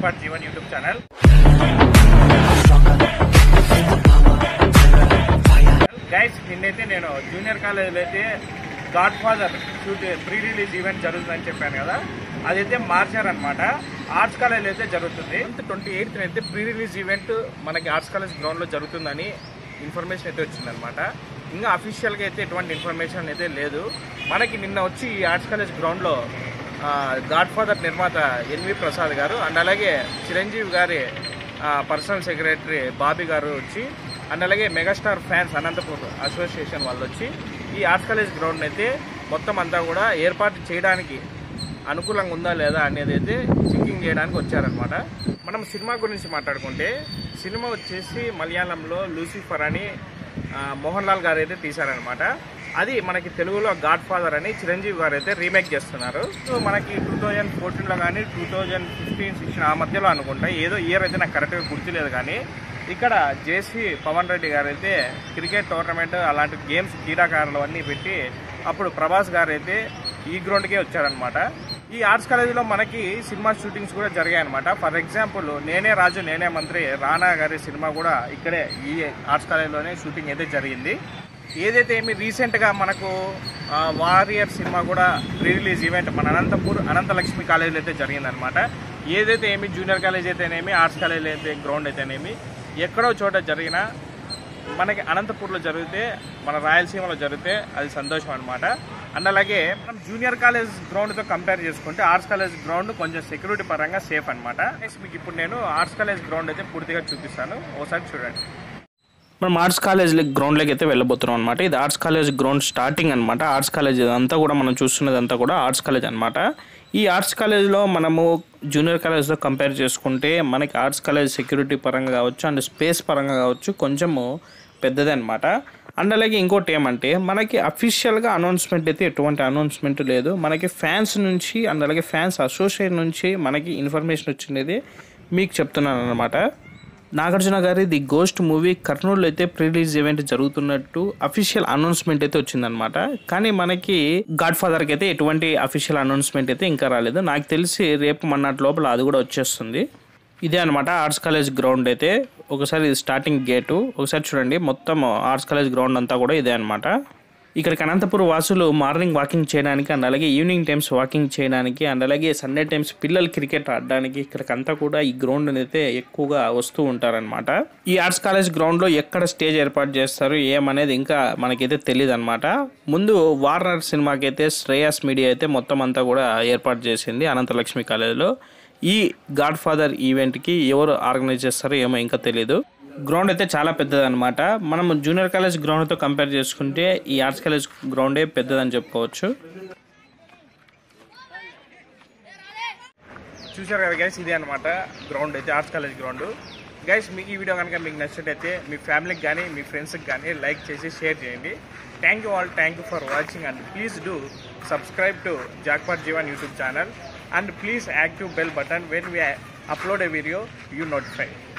jackpot Jeevan YouTube channel guys నిన్నైతే నేను junior కాలేజీలో అయితే Godfather shoot pre release event జరుగుతుందని చెప్పాను కదా అదైతే మార్చారనమాట ఆర్ట్స్ కాలేజ్ అయితే జరుగుతుంది ట్వంటీ ఎయిత్ అయితే ప్రీ రిలీజ్ ఈవెంట్ మనకి ఆర్ట్స్ కాలేజ్ గ్రౌండ్లో జరుగుతుందని ఇన్ఫర్మేషన్ అయితే వచ్చిందనమాట ఇంకా అఫీషియల్గా అయితే ఎటువంటి ఇన్ఫర్మేషన్ అయితే లేదు మనకి నిన్న వచ్చి ఈ ఆర్ట్స్ కాలేజ్ గ్రౌండ్లో గాడ్ ఫాదర్ నిర్మాత ఎన్వి ప్రసాద్ గారు అండ్ అలాగే చిరంజీవి గారి పర్సనల్ సెక్రటరీ బాబీ గారు వచ్చి అండ్ అలాగే మెగాస్టార్ ఫ్యాన్స్ అనంతపూర్ అసోసియేషన్ వాళ్ళు వచ్చి ఈ ఆర్ట్స్ కాలేజ్ గ్రౌండ్ అయితే మొత్తం అంతా కూడా ఏర్పాటు చేయడానికి అనుకూలంగా ఉందా లేదా అనేది అయితే చెకింగ్ చేయడానికి వచ్చారనమాట మనం సినిమా గురించి మాట్లాడుకుంటే సినిమా వచ్చేసి మలయాళంలో లూసిఫర్ అని ఆ, మోహన్ లాల్ గారు అయితే తీశారనమాట అది మనకి తెలుగులో గాడ్ ఫాదర్ అని చిరంజీవి గారు అయితే రీమేక్ చేస్తున్నారు సో మనకి టూ థౌజండ్ ఫోర్టీన్లో కానీ టూ థౌజండ్ ఫిఫ్టీన్ సిక్స్టీన్ ఆ మధ్యలో అనుకుంటా ఏదో ఇయర్ అయితే నాకు కరెక్ట్గా గుర్తులేదు కానీ ఇక్కడ జేసీ పవన్ రెడ్డి గారు అయితే క్రికెట్ టోర్నమెంట్ అలాంటి గేమ్స్ క్రీడాకారులు అన్నీ పెట్టి అప్పుడు ప్రభాస్ గారు అయితే ఈ గ్రౌండ్కే వచ్చారనమాట ఈ ఆర్ట్స్ కాలేజీలో మనకి సినిమా షూటింగ్స్ కూడా జరిగాయి అనమాట ఫర్ ఎగ్జాంపుల్ నేనే రాజు నేనే మంత్రి రానా గారి సినిమా కూడా ఇక్కడే ఈ ఆర్ట్స్ కాలేజీలోనే షూటింగ్ అయితే జరిగింది ఏదైతే ఏమి రీసెంట్గా మనకు ఆ, వారియర్ సినిమా కూడా ప్రీ రిలీజ్ ఈవెంట్ మన అనంతపూర్ అనంతలక్ష్మి కాలేజీలో అయితే జరిగిందనమాట ఏదైతే ఏమి జూనియర్ కాలేజ్ అయితేనేమి ఆర్ట్స్ కాలేజ్ అయితే గ్రౌండ్ అయితేనేమి ఎక్కడో చోట జరిగినా మనకి అనంతపూర్లో జరిగితే మన రాయలసీమలో జరిగితే అది సంతోషం అనమాట అండ్ అలాగే మనం జూనియర్ కాలేజ్ గ్రౌండ్తో కంపేర్ చేసుకుంటే ఆర్ట్స్ కాలేజ్ గ్రౌండ్ కొంచెం సెక్యూరిటీ పరంగా సేఫ్ అనమాట మీకు ఇప్పుడు నేను ఆర్ట్స్ కాలేజ్ గ్రౌండ్ అయితే పూర్తిగా చూపిస్తాను ఒకసారి చూడండి మనం ఆర్ట్స్ కాలేజ్ గ్రౌండ్లోకి అయితే వెళ్ళబోతున్నాం అనమాట ఇది ఆర్ట్స్ కాలేజ్ గ్రౌండ్ స్టార్టింగ్ అనమాట ఆర్ట్స్ కాలేజ్ అంతా కూడా మనం చూస్తున్నదంతా కూడా ఆర్ట్స్ కాలేజ్ అనమాట ఈ ఆర్ట్స్ కాలేజ్లో మనము జూనియర్ కాలేజ్తో కంపేర్ చేసుకుంటే మనకి ఆర్ట్స్ కాలేజ్ సెక్యూరిటీ పరంగా కావచ్చు అండ్ స్పేస్ పరంగా కావచ్చు కొంచెము పెద్దదే అనమాట అండ్ అలాగే ఇంకోటి ఏమంటే మనకి అఫీషియల్గా అనౌన్స్మెంట్ అయితే ఎటువంటి అనౌన్స్మెంట్ లేదు మనకి ఫ్యాన్స్ నుంచి అండ్ అలాగే ఫ్యాన్స్ అసోసియేషన్ నుంచి మనకి ఇన్ఫర్మేషన్ వచ్చినది మీకు చెప్తున్నాను అనమాట నాగార్జున గారి ది గోస్ట్ మూవీ కర్నూలు అయితే ప్రీ రిలీజ్ ఈవెంట్ జరుగుతున్నట్టు అఫీషియల్ అనౌన్స్మెంట్ అయితే వచ్చిందనమాట కానీ మనకి గాడ్ ఫాదర్కి అయితే ఎటువంటి అఫీషియల్ అనౌన్స్మెంట్ అయితే ఇంకా రాలేదు నాకు తెలిసి రేపు మన్నాటి లోపల అది కూడా వచ్చేస్తుంది ఇదే అనమాట ఆర్ట్స్ కాలేజ్ గ్రౌండ్ అయితే ఒకసారి ఇది స్టార్టింగ్ గేటు ఒకసారి చూడండి మొత్తం ఆర్ట్స్ కాలేజ్ గ్రౌండ్ అంతా కూడా ఇదే అనమాట ఇక్కడికి అనంతపురం వాసులు మార్నింగ్ వాకింగ్ చేయడానికి అండ్ అలాగే ఈవినింగ్ టైమ్స్ వాకింగ్ చేయడానికి అండ్ అలాగే సండే టైమ్స్ పిల్లలు క్రికెట్ ఆడడానికి ఇక్కడికంతా కూడా ఈ గ్రౌండ్ అయితే ఎక్కువగా వస్తూ ఉంటారనమాట ఈ ఆర్ట్స్ కాలేజ్ గ్రౌండ్ లో ఎక్కడ స్టేజ్ ఏర్పాటు చేస్తారు ఏమనేది ఇంకా మనకైతే తెలియదు అనమాట ముందు వార్నర్ సినిమాకి అయితే శ్రేయాస్ మీడియా అయితే మొత్తం అంతా కూడా ఏర్పాటు చేసింది అనంతలక్ష్మి కాలేజీలో ఈ గాడ్ ఫాదర్ ఈవెంట్కి ఎవరు ఆర్గనైజ్ చేస్తారో ఏమో ఇంకా తెలియదు గ్రౌండ్ అయితే చాలా పెద్దదన్నమాట మనం జూనియర్ కాలేజ్ గ్రౌండ్తో కంపేర్ చేసుకుంటే ఈ ఆర్ట్స్ కాలేజ్ గ్రౌండే పెద్దదని చెప్పుకోవచ్చు చూశారు కదా గైస్ ఇదే అనమాట గ్రౌండ్ అయితే ఆర్ట్స్ కాలేజ్ గ్రౌండ్ గైస్ మీకు ఈ వీడియో కనుక మీకు నచ్చినట్టయితే మీ ఫ్యామిలీకి కానీ మీ ఫ్రెండ్స్కి కానీ లైక్ చేసి షేర్ చేయండి thank you all thank you for watching and please do subscribe to jackpot Jeevan YouTube channel and please active bell button when we upload a video you notify